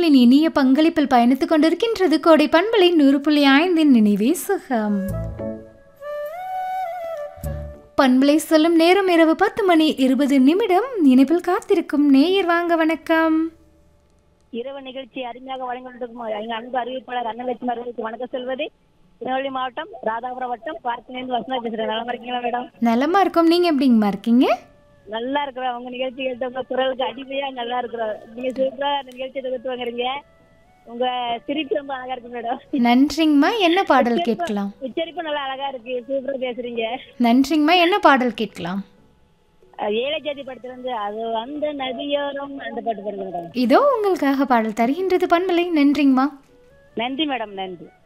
நேயர்களின் இனிய பங்களிப்பில் பயணித்துக் கொண்டிருக்கின்றது கோடை பண்பலை நூறு புள்ளி ஐந்தின் நினைவே சுகம் பண்பலை சொல்லும் நேரம் இரவு பத்து மணி இருபது நிமிடம் நினைவில் காத்திருக்கும் நேயர் வாங்க வணக்கம் இரவு நிகழ்ச்சி அருமையாக வழங்கியிருக்கும் எங்க அன்பு அறிவிப்பாளர் அன்னலட்சுமி அவர்களுக்கு வணக்கம் சொல்வது திருநெல்வேலி மாவட்டம் ராதாபுரம் வட்டம் பார்த்தினேந்து வசந்தா பேசுறேன் நல்லா இருக்கீங்களா மேடம் நலமா இருக்கோம் நீங்க எப்படிங்கம்மா இருக்கீங்க நல்லா இருக்கிறோம் உங்க நிகழ்ச்சி கேட்டு உங்க குரலுக்கு அடிமையா நல்லா இருக்கிறோம் நீங்க சூப்பரா அந்த நிகழ்ச்சியை தொகுத்து வாங்குறீங்க உங்க சிரிப்பு ரொம்ப அழகா இருக்கு மேடம் நன்றிங்கம்மா என்ன பாடல் கேட்கலாம் உச்சரிப்பு நல்லா அழகா இருக்கு சூப்பரா பேசுறீங்க நன்றிங்கம்மா என்ன பாடல் கேட்கலாம் அஹ் ஏழை ஜாதி படத்துல இருந்து அது அந்த நதியோரம் அந்த பாட்டு பாருங்க மேடம் இதோ உங்களுக்காக பாடல் தருகின்றது பண்பலை நன்றிங்கம்மா நன்றி மேடம் நன்றி